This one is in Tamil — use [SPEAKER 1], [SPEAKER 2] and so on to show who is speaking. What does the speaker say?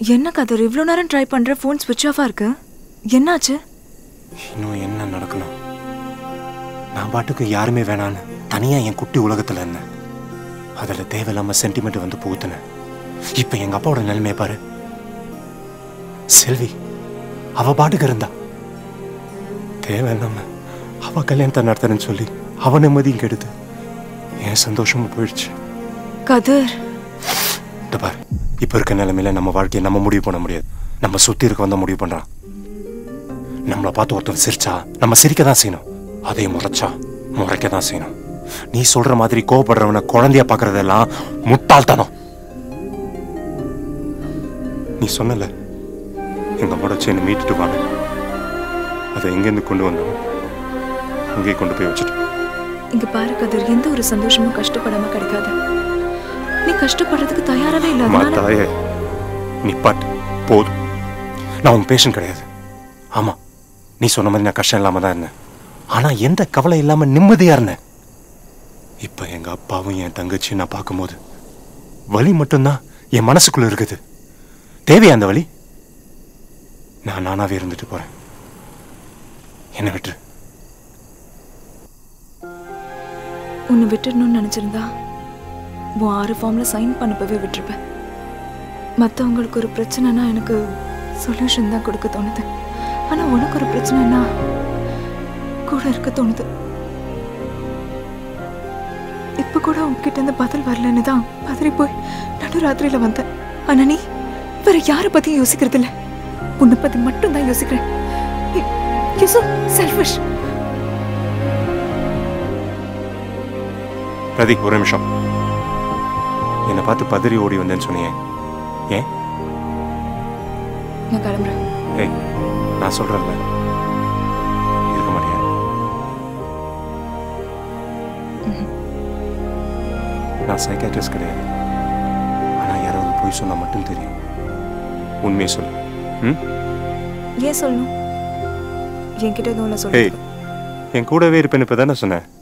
[SPEAKER 1] என்ன கதர் இவ்வளோ நேரம் ட்ரை பண்ற ஃபோன் ஸ்விட்ச் ஆஃபா இருக்கு என்னாச்சு
[SPEAKER 2] இன்னும் என்ன நடக்கணும் நான் பாட்டுக்கு யாருமே வேணான்னு தனியா என் குட்டி உலகத்துல என்ன அதுல தேவையில்லாம சென்டிமெண்ட் வந்து புகுத்துனேன் இப்ப எங்க அப்பாவோட நிலைமையை பாரு செல்வி அவ பாட்டுக்கு இருந்தா தேவையில்லாம அவ கல்யாணத்தை நடத்துறேன்னு சொல்லி அவ நிம்மதியும் கெடுது என் சந்தோஷமும் போயிடுச்சு
[SPEAKER 1] கதர்
[SPEAKER 2] இந்த பாரு இப்ப இருக்க நிலைமையில நம்ம வாழ்க்கையை நம்ம முடிவு பண்ண முடியாது நம்ம சுத்தி இருக்க வந்த முடிவு பண்றான் நம்மளை பார்த்து ஒருத்தன் சிரிச்சா நம்ம சிரிக்க தான் செய்யணும் அதே முறைச்சா முறைக்க தான் செய்யணும் நீ சொல்ற மாதிரி கோவப்படுறவனை குழந்தைய பார்க்கறதெல்லாம் முட்டாள்தனம் நீ சொன்னல எங்க அம்மோட செயினை மீட்டுட்டு வாங்க அதை எங்கேருந்து கொண்டு வந்தோம் அங்கேயே கொண்டு போய் வச்சுட்டு
[SPEAKER 1] இங்க பாரு கதர் எந்த ஒரு சந்தோஷமும் கஷ்டப்படாம கிடைக்காது நீ கஷ்டப்படுறதுக்கு தயாராவே இல்ல அதனால
[SPEAKER 2] மாத்தாயே நிப்பாட்டு போதும் நான் உன் பேஷண்ட் கிடையாது ஆமா நீ சொன்ன மாதிரி நான் கஷ்டம் இல்லாம தான் இருந்தேன் ஆனா எந்த கவலை இல்லாம நிம்மதியா இருந்தேன் இப்ப எங்க அப்பாவும் என் தங்கச்சியும் நான் பார்க்கும்போது வலி மட்டும்தான் என் மனசுக்குள்ள இருக்குது தேவையா அந்த வலி நான் நானாவே இருந்துட்டு போறேன் என்ன விட்டுரு
[SPEAKER 1] உன்னை விட்டுடணும்னு நினைச்சிருந்தா உன் ஆறு ஃபார்ம்ல சைன் பண்ணப்பவே விட்டுருப்பேன் மற்றவங்களுக்கு ஒரு பிரச்சனைனா எனக்கு சொல்யூஷன் தான் கொடுக்க தோணுது ஆனா உனக்கு ஒரு பிரச்சனைனா கூட இருக்க தோணுது இப்ப கூட உன்கிட்ட இருந்து பதில் வரலன்னு தான் பதறி போய் நடுராத்திரியில வந்தேன் ஆனா நீ வேற யாரை பத்தியும் யோசிக்கிறது இல்ல உன்னை பத்தி மட்டும் தான் யோசிக்கிறேன் செல்ஃபிஷ்
[SPEAKER 2] பிரதி ஒரு நிமிஷம் என்னை பார்த்து பதறி ஓடி வந்தேன்னு சொன்னியே ஏன்
[SPEAKER 1] நான் கிளம்புறேன்
[SPEAKER 2] ஏய் நான் சொல்றேன்ல இருக்க மாட்டியா நான் சைக்காட்ரிஸ்ட் கிடையாது ஆனா யாராவது போய் சொன்னா மட்டும் தெரியும் உண்மையை சொல்லு ம்
[SPEAKER 1] ஏன் சொல்லணும் என்கிட்ட எதுவும் இல்லை
[SPEAKER 2] ஏய்
[SPEAKER 1] சொல்லு
[SPEAKER 2] என் கூடவே இருப்பேன்னு இப்போ தானே சொன்னேன்